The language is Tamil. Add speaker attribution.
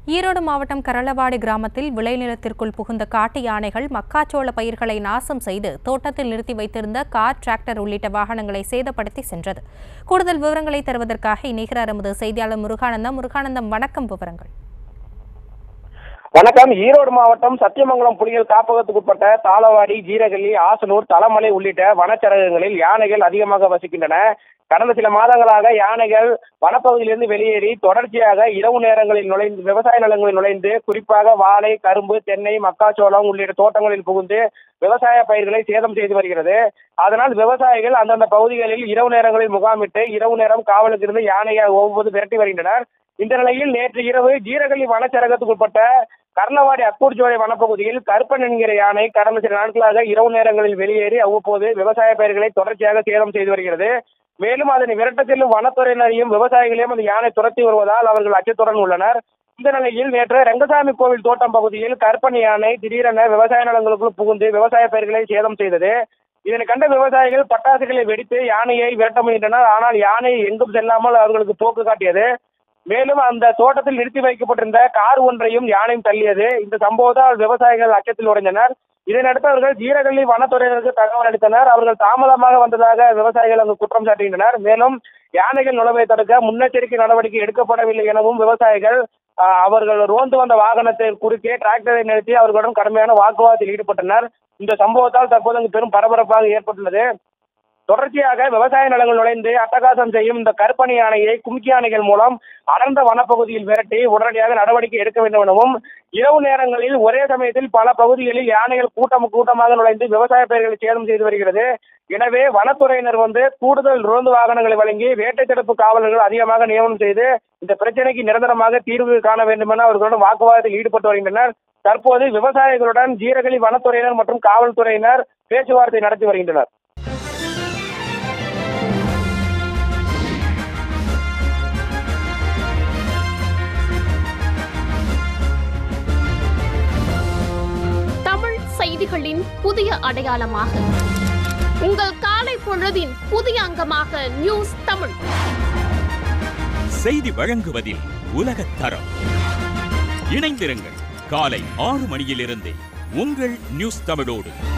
Speaker 1: ஈரோடு மாவட்டம் கரளவாடி கிராமத்தில் விளைநிலத்திற்குள் புகுந்த காட்டு யானைகள் மக்காச்சோள பயிர்களை நாசம் செய்து தோட்டத்தில் நிறுத்தி வைத்திருந்த கார் டிராக்டர் உள்ளிட்ட வாகனங்களை சேதப்படுத்தி சென்றது கூடுதல் விவரங்களை தருவதற்காக இணைகிறார் எமது செய்தியாளர் முருகானந்தம் முருகானந்தம் வணக்கம் விவரங்கள்
Speaker 2: வணக்கம் ஈரோடு மாவட்டம் சத்தியமங்கலம் புலிகள் காப்பகத்துக்குட்பட்ட தாளவாடி ஜீரகல்லி ஆசனூர் தலமலை உள்ளிட்ட வனச்சரகங்களில் யானைகள் அதிகமாக வசிக்கின்றன கடந்த சில மாதங்களாக யானைகள் வனப்பகுதியிலிருந்து வெளியேறி தொடர்ச்சியாக இரவு நேரங்களில் நுழைந்து விவசாய நிலங்களில் நுழைந்து குறிப்பாக வாழை கரும்பு தென்னை மக்காச்சோளம் உள்ளிட்ட தோட்டங்களில் புகுந்து விவசாய பயிர்களை சேதம் செய்து வருகிறது அதனால் விவசாயிகள் அந்தந்த பகுதிகளில் இரவு நேரங்களில் முகாமிட்டு இரவு நேரம் காவலுக்கு இருந்து யானையை ஒவ்வொரு விரட்டி வருகின்றனர் இந்த நிலையில் நேற்று இரவு ஜீரகல்லி வனச்சரகத்துக்குட்பட்ட கர்ணவாடி அக்கூர்ஜோலை வனப்பகுதியில் கருப்பன் என்கிற யானை கடந்த சில நாட்களாக இரவு நேரங்களில் வெளியேறி அவ்வப்போது விவசாய பயிர்களை தொடர்ச்சியாக சேதம் செய்து வருகிறது மேலும் அதனை விரட்ட செல்லும் வனத்துறையினரையும் விவசாயிகளையும் அந்த யானை துரத்தி வருவதால் அவர்கள் அச்சத்துடன் உள்ளனர் இந்த நிலையில் நேற்று ரங்கசாமி கோவில் தோட்டம் பகுதியில் கருப்பன் யானை திடீரென விவசாய நிலங்களுக்குள் புகுந்து விவசாய பயிர்களை சேதம் செய்தது இதனை கண்ட விவசாயிகள் பட்டாசுகளை வெடித்து யானையை விரட்ட முயன்றனர் ஆனால் யானை எங்கும் செல்லாமல் அவர்களுக்கு போக்கு காட்டியது மேலும் அந்த தோட்டத்தில் நிறுத்தி வைக்கப்பட்டிருந்த கார் ஒன்றையும் யானையும் தள்ளியது இந்த சம்பவத்தால் விவசாயிகள் அச்சத்தில் உடைந்தனர் இதனையடுத்து அவர்கள் ஜீரகல்லி வனத்துறையினருக்கு தகவல் அளித்தனர் அவர்கள் தாமதமாக வந்ததாக விவசாயிகள் அங்கு குற்றம் சாட்டுகின்றனர் மேலும் யானைகள் நுழைவை தடுக்க முன்னெச்சரிக்கை நடவடிக்கை எடுக்கப்படவில்லை எனவும் விவசாயிகள் ஆஹ், அவர்கள் ரோந்து வந்த வாகனத்தை குறுக்கே டிராக்டரை நிறுத்தி அவர்களுடன் கடுமையான வாக்குவாதத்தில் ஈடுபட்டனர் இந்த சம்பவத்தால் தற்போது அங்கு பெரும் பரபரப்பாக ஏற்பட்டுள்ளது தொடர்ச்சியாக விவசாய நிலங்கள் நுழைந்து அட்டகாசம் செய்யும் இந்த கருப்பணி யானையை கும்கி யானைகள் மூலம் அடர்ந்த வனப்பகுதியில் விரட்டி உடனடியாக நடவடிக்கை எடுக்க வேண்டும் எனவும் இரவு நேரங்களில் ஒரே சமயத்தில் பல பகுதிகளில் யானைகள் கூட்டம் கூட்டமாக நுழைந்து விவசாய பயிர்களை சேதம் செய்து வருகிறது எனவே வனத்துறையினர் வந்து கூடுதல் ரோந்து வாகனங்களை வழங்கி வேட்டை தடுப்பு காவலர்கள் அதிகமாக நியமனம் செய்து இந்த பிரச்சனைக்கு நிரந்தரமாக தீர்வு காண வேண்டும் என அவர்களுடன் வாக்குவாதத்தில் ஈடுபட்டு வருகின்றனர் தற்போது விவசாயிகளுடன் ஜீரகலி வனத்துறையினர் மற்றும் காவல்துறையினர் பேச்சுவார்த்தை நடத்தி வருகின்றனர்
Speaker 3: தமிழ் செய்திகளின் புதிய அடையாளமாக உங்கள் காலை பொழுதின் புதிய அங்கமாக நியூஸ் தமிழ்
Speaker 4: செய்தி வழங்குவதில் உலகத் தரம் இணைந்திருங்கள் காலை ஆறு மணியிலிருந்தே உங்கள் நியூஸ் தமிழோடு